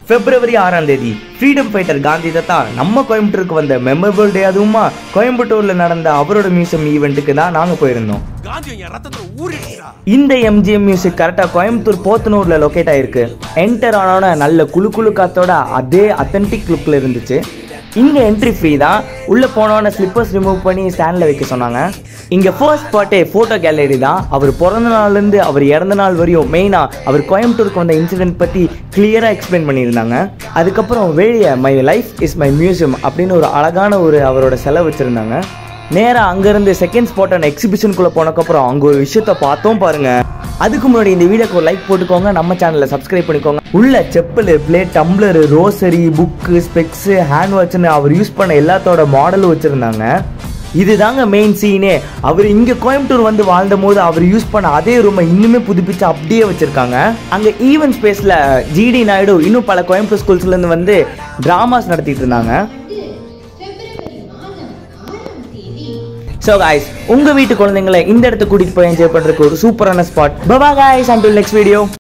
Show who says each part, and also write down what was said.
Speaker 1: பிப்ரவரி ஆறாம் தேதி freedom fighter Gandhi Datta நம்ம கோயம்புத்தூருக்கு வந்த மெமரபிள் டே அதுவுமா கோயம்புத்தூர்ல நடந்த அவரோட மியூசியம் ஈவெண்ட்டுக்கு தான் நாங்க போயிருந்தோம்
Speaker 2: காந்தி என் ரத்தத்துல ஊறிடுச்சுடா
Speaker 1: இந்த எம்ஜிஎம் மியூசிக் கரெக்டாக கோயம்புத்தூர் போத்தனூரில் லொக்கேட் ஆயிருக்கு என்டர் ஆனோட நல்ல குளு குளு காத்தோட அதே அத்தன்டிக் லுக்கில் இருந்துச்சு இங்கே என்ட்ரி ஃப்ரீ தான் உள்ளே போனோன்னே ஸ்லிப்பர்ஸ் ரிமூவ் பண்ணி ஸ்டாண்டில் வைக்க சொன்னாங்க இங்கே ஃபர்ஸ்ட் ஸ்பாட்டே ஃபோட்டோ கேலரி தான் அவர் பிறந்த நாள்லேருந்து அவர் இறந்த நாள் வரையும் மெயினாக அவர் கோயம்புத்தூருக்கு வந்த இன்சிடென்ட் பற்றி கிளியராக எக்ஸ்பிளைன் பண்ணியிருந்தாங்க அதுக்கப்புறம் வெளியே my life is my museum அப்படின்னு ஒரு அழகான ஒரு அவரோட செலவு வச்சுருந்தாங்க நேராக அங்கேருந்து செகண்ட் ஸ்பாட்டான எக்ஸிபிஷனுக்குள்ளே போனக்கப்புறம் அங்கே ஒரு விஷயத்த பார்த்தோம் பாருங்க அதுக்கு முன்னாடி இந்த வீடியோக்கு ஒரு லைக் போட்டுக்கோங்க நம்ம சேனலை சப்ஸ்கிரைப் பண்ணிக்கோங்க உள்ள chappal plate tumbler rosary book specs hand வாட்ச்னு அவர் யூஸ் பண்ண எல்லாத்தோட மாடலும் வச்சுருந்தாங்க இதுதாங்க மெயின் சீனே அவர் இங்க கோயம்புத்தூர் வந்து வாழ்ந்த போது அவர் யூஸ் பண்ண அதே ரூமை இன்னுமே புதுப்பிச்சு அப்படியே வச்சிருக்காங்க அங்க ஈவென்ட் ஸ்பேஸ்ல ஜிடி நாயுடு இன்னும் பல கோயம்புத்தூர் ஸ்கூல்ஸ்ல இருந்து வந்து டிராமாஸ் நடத்திட்டு இருந்தாங்க
Speaker 3: பிப்ரவரி மாதம் ஆறாம் தேதி
Speaker 1: ஸோ காய்ஸ் உங்க வீட்டு குழந்தைங்களை இந்த இடத்துக்கு கூட்டிட்டு போய் என்ஜாய் பண்றதுக்கு ஒரு சூப்பரான ஸ்பாட் பபா காய்ஸ் அண்டில் நெக்ஸ்ட் வீடியோ